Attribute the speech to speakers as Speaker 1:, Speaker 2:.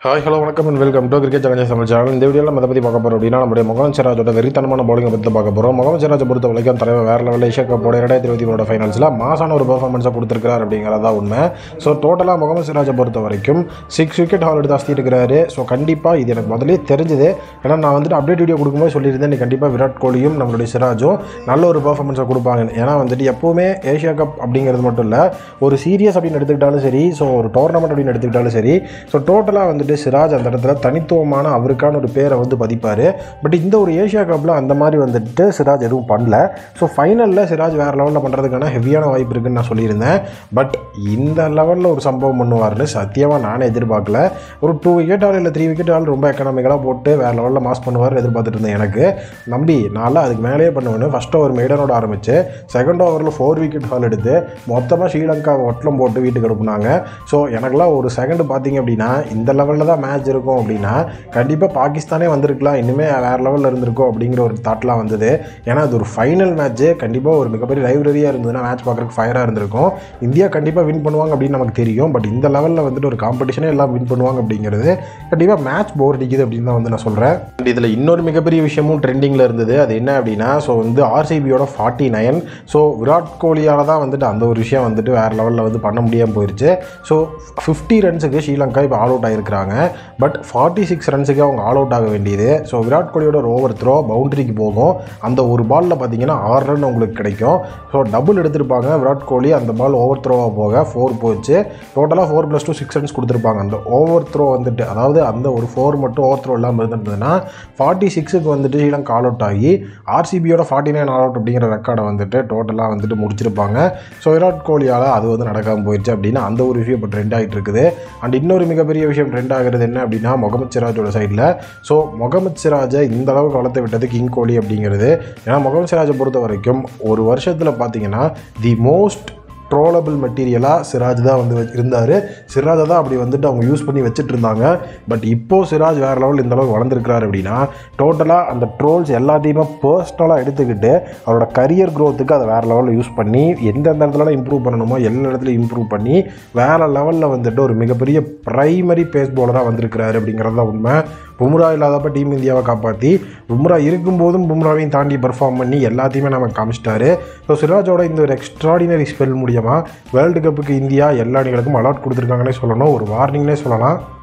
Speaker 1: hi hello வணக்கம் and welcome to cricket channel Tamil channel இந்த வீடியோவில் நம்ம எதை பற்றி பார்க்க போகிறோம் அப்படின்னா நம்முடைய முகமது சிராஜோட வெறித்தனமான பவுலிங்கை பற்றி பார்க்க போகிறோம் முகமது சிராஜை பொறுத்த வரைக்கும் தலைவர் வேறு லெவலில் ஏஷியா கப்போட ரெண்டாயிரத்தி இருபத்தி மூணு ஃபைனல்ஸில் மாசான ஒரு பெர்ஃபார்மன்ஸை கொடுத்துருக்காரு அப்படிங்கிறதா உண்மை ஸோ டோட்டலாக முகமது சிராஜை பொறுத்த வரைக்கும் சிக்ஸ் விக்கெட் ஹால் எடுத்து அஸ்தி இருக்கிறாரு ஸோ கண்டிப்பாக இது எனக்கு முதலே தெரிஞ்சது ஏன்னா நான் வந்துட்டு அப்டேட் வீடியோ கொடுக்கும்போது சொல்லியிருந்தேன் நீ கண்டிப்பாக விராட் கோலியும் நம்மளுடைய சிராஜும் நல்ல ஒரு பெர்ஃபார்மன்ஸை கொடுப்பாங்க ஏன்னா வந்துட்டு எப்போவுமே ஏஷியா கப் அப்படிங்கிறது மட்டும் இல்லை ஒரு சீரியஸ் அப்படின்னு எடுத்துக்கிட்டாலும் சரி ஸோ ஒரு டோர்னமெண்ட் அப்படின்னு எடுத்துக்கிட்டாலும் சரி ஸோ டோட்டலாக வந்துட்டு சிராஜ் அந்த இடத்துல தனித்துவமான அவருக்கான ஒரு பேரை வந்து பதிப்பார் பட் இந்த ஒரு ஏஷியா கப்பில் அந்த மாதிரி வந்துட்டு சிராஜ் எதுவும் பண்ணல ஸோ ஃபைனலில் சிராஜ் வேறு லெவலில் பண்ணுறதுக்கான ஹெவியான வாய்ப்பு இருக்குன்னு நான் சொல்லியிருந்தேன் பட் இந்த லெவலில் ஒரு சம்பவம் பண்ணுவார்னு சத்தியமாக நானே எதிர்பார்க்கல ஒரு டூ விக்கெட் ஆல் இல்லை த்ரீ விக்கெட் ஆல் ரொம்ப எக்கனாமிக்கலாக போட்டு வேறு லெவலில் மாஸ் பண்ணுவார்னு எதிர்பார்த்துட்டு இருந்தேன் எனக்கு நம்பி நான்லாம் அதுக்கு மேலேயே பண்ணுவேன்னு ஃபஸ்ட் ஓவர் மெய்டனோட ஆரம்பித்து செகண்ட் ஓவரில் ஃபோர் விக்கெட் ஹால் எடுத்து மொத்தமாக ஸ்ரீலங்கா ஒட்டலம் போட்டு வீட்டுக்கு அனுப்புனாங்க ஸோ எனக்குலாம் ஒரு செகண்ட் பார்த்தீங்க அப்படின்னா இந்த லெவலில் தான் மேட்ச் இருக்கும் அப்படின்னா கண்டிப்பாக பாகிஸ்தானே வந்திருக்கலாம் இன்னுமே வேறு லெவலில் இருந்திருக்கும் அப்படிங்கிற ஒரு தாட்லாம் வந்தது ஏன்னா அது ஒரு ஃபைனல் மேட்ச்சு கண்டிப்பாக ஒரு மிகப்பெரிய லைப்ரரியாக இருந்ததுன்னா மேட்ச் பார்க்குறதுக்கு ஃபயராக இருந்திருக்கும் இந்தியா கண்டிப்பாக வின் பண்ணுவாங்க அப்படின்னு நமக்கு தெரியும் பட் இந்த லெவலில் வந்துட்டு ஒரு காம்படிஷனே எல்லாம் வின் பண்ணுவாங்க அப்படிங்கிறது கண்டிப்பாக மேட்ச் போர் அடிக்குது அப்படின்னு தான் வந்து நான் சொல்கிறேன் அண்ட் இதில் இன்னொரு மிகப்பெரிய விஷயமும் ட்ரெண்டிங்கில் இருந்தது அது என்ன அப்படின்னா ஸோ வந்து ஆர்சிபியோட ஃபார்ட்டி நைன் ஸோ விராட் கோலியால் தான் வந்துட்டு அந்த ஒரு விஷயம் வந்துட்டு வேறு லெவலில் வந்து பண்ண முடியாமல் போயிடுச்சு ஸோ ஃபிஃப்டி ரன்ஸுக்கு ஸ்ரீலங்கா இப்போ ஆல் அவுட் ஆகிருக்கிறாங்க பட் ஃபார்ட்டி சிக்ஸ் ரன்ஸுக்கு அவங்க ஆல் அவுட் ஆக வேண்டியது ஸோ விராட் கோலியோட ஒரு ஓவர் த்ரோ பவுண்டரிக்கு போகும் அந்த ஒரு பாலில் பார்த்தீங்கன்னா ஆறு ரன் உங்களுக்கு கிடைக்கும் ஸோ டபுள் எடுத்திருப்பாங்க விராட் கோலி அந்த பால் ஓவர் த்ரோவாக போக ஃபோர் போச்சு டோட்டலாக four plus two six runs கொடுத்துருப்பாங்க அந்த ஓவர் த்ரோ வந்துட்டு அதாவது அந்த ஒரு ஃபோர் மட்டும் ஓவர் த்ரோ இல்லாமல் இருந்திருந்ததுன்னா ஃபார்ட்டி சிக்ஸுக்கு வந்துட்டு ஸ்ரீலங்கா ஆல் அவுட் ஆகி ஆர்சிபியோட ஃபார்ட்டி நைன் ஆல் அவுட் அப்படிங்கிற ரெக்கார்டை வந்துட்டு டோட்டலாக வந்துட்டு முடிச்சிருப்பாங்க ஸோ விராட் கோலியால் அது வந்து நடக்காமல் போயிடுச்சு அப்படின்னா அந்த ஒரு விஷயம் இப்போ ட்ரெண்ட் ஆகிட்டு இருக்குது அண்ட் இன்னொரு மிகப்பெரிய விஷயம் ட்ரெண்ட் ஆகிறது என்ன அப்படின்னா முகமது சிராஜோட சைடில் ஸோ முகமது சிராஜை இந்த அளவுக்கு வளர்த்து விட்டது கிங் கோலி அப்படிங்கிறது ஏன்னா முகமது சிராஜை பொறுத்த வரைக்கும் ஒரு வருஷத்தில் பார்த்தீங்கன்னா தி மோஸ்ட் ட்ரோலபிள் மெட்டீரியலாக சிராஜ் தான் வந்து வச்சு- இருந்தார் சிராஜை தான் அப்படி வந்துட்டு அவங்க யூஸ் பண்ணி வச்சுட்டு இருந்தாங்க பட் இப்போது சிராஜ் வேறு லெவல் இந்த அளவுக்கு வளர்ந்துருக்கிறாரு அப்படின்னா டோட்டலாக அந்த ட்ரோல்ஸ் எல்லாத்தையுமே பர்சனலாக எடுத்துக்கிட்டு அவரோட கரியர் க்ரோத்துக்கு அதை வேறு லெவலில் யூஸ் பண்ணி எந்தெந்த இடத்துலலாம் இம்ப்ரூவ் பண்ணணுமோ எல்லா இடத்துலையும் இம்ப்ரூவ் பண்ணி வேறு லெவலில் வந்துட்டு ஒரு மிகப்பெரிய ப்ரைமரி பேஸ் பவுலராக வந்திருக்கிறாரு அப்படிங்கிறது தான் உண்மை பும்ரா இல்லாதப்ப டீம் இந்தியாவை காப்பாற்றி பும்ரா இருக்கும்போதும் பும்ராவையும் தாண்டி பெர்ஃபார்ம் பண்ணி எல்லாத்தையுமே நமக்கு காமிச்சிட்டாரு ஸோ சிராஜோட இந்த ஒரு எக்ஸ்ட்ராடினரி ஸ்பெல் மூலியமாக வேர்ல்டு கப்புக்கு இந்தியா எல்லா அணிகளுக்கும் அலாட் கொடுத்துருக்காங்கன்னே சொல்லணும் ஒரு வார்னிங்னே சொல்லலாம்